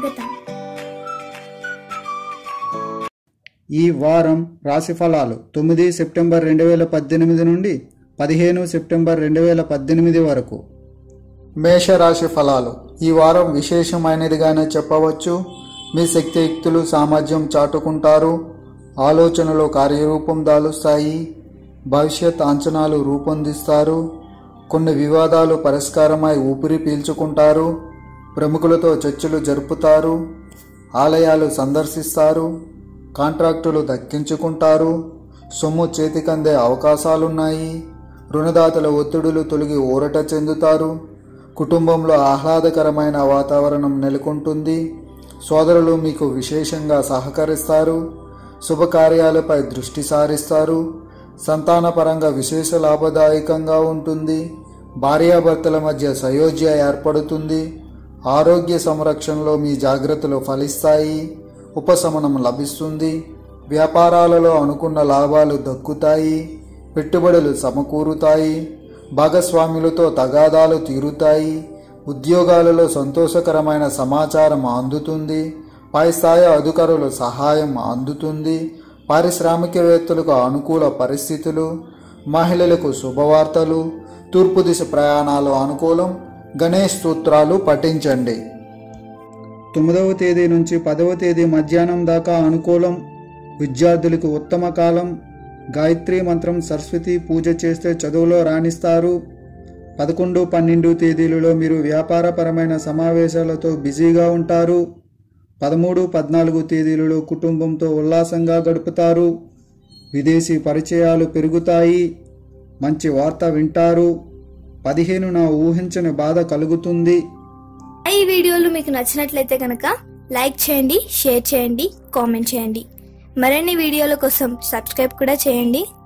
స్వాగతం ఈ వారం రాశి ఫలాలు తొమ్మిది సెప్టెంబర్ రెండు వేల పద్దెనిమిది నుండి పదిహేను సెప్టెంబర్ రెండు వేల పద్దెనిమిది వరకు మేషరాశి ఫలాలు ఈ వారం విశేషమైనదిగానే చెప్పవచ్చు మీ శక్తియుక్తులు సామర్థ్యం చాటుకుంటారు ఆలోచనలు కార్యరూపం దాలుస్తాయి భవిష్యత్ అంచనాలు రూపొందిస్తారు కొన్ని వివాదాలు పరిష్కారమై ఊపిరి పీల్చుకుంటారు ప్రముఖులతో చర్చలు జరుపుతారు ఆలయాలు సందర్శిస్తారు కాంట్రాక్టులు దక్కించుకుంటారు సొమ్ము చేతికందే అవకాశాలున్నాయి రుణదాతల ఒత్తిడులు తొలగి ఊరట చెందుతారు కుటుంబంలో ఆహ్లాదకరమైన వాతావరణం నెలకొంటుంది సోదరులు మీకు విశేషంగా సహకరిస్తారు శుభకార్యాలపై దృష్టి సారిస్తారు సంతానపరంగా విశేష లాభదాయకంగా ఉంటుంది భార్యాభర్తల మధ్య సయోధ్య ఏర్పడుతుంది ఆరోగ్య సంరక్షణలో మీ జాగ్రత్తలు ఫలిస్తాయి ఉపశమనం లభిస్తుంది వ్యాపారాలలో అనుకున్న లాభాలు దక్కుతాయి పెట్టుబడులు సమకూరుతాయి భాగస్వాములతో తగాదాలు తీరుతాయి ఉద్యోగాలలో సంతోషకరమైన సమాచారం అందుతుంది పై స్థాయి అధికారుల సహాయం అందుతుంది పారిశ్రామికవేత్తలకు అనుకూల పరిస్థితులు మహిళలకు శుభవార్తలు తూర్పు దిశ ప్రయాణాలు అనుకూలం గణేష్ సూత్రాలు పఠించండి తొమ్మిదవ తేదీ నుంచి పదవ తేదీ మధ్యాహ్నం దాకా అనుకూలం విద్యార్థులకు ఉత్తమ కాలం గాయత్రి మంత్రం సరస్వతి పూజ చేస్తే చదువులో రాణిస్తారు పదకొండు పన్నెండు తేదీలలో మీరు వ్యాపారపరమైన సమావేశాలతో బిజీగా ఉంటారు పదమూడు పద్నాలుగు తేదీలలో కుటుంబంతో ఉల్లాసంగా గడుపుతారు విదేశీ పరిచయాలు పెరుగుతాయి మంచి వార్త వింటారు పదిహేనున ఊహించని బాధ కలుగుతుంది ఈ వీడియోలు మీకు నచ్చినట్లయితే కనుక లైక్ చేయండి షేర్ చేయండి కామెంట్ చేయండి మరిన్ని వీడియోల కోసం సబ్స్క్రైబ్ కూడా చేయండి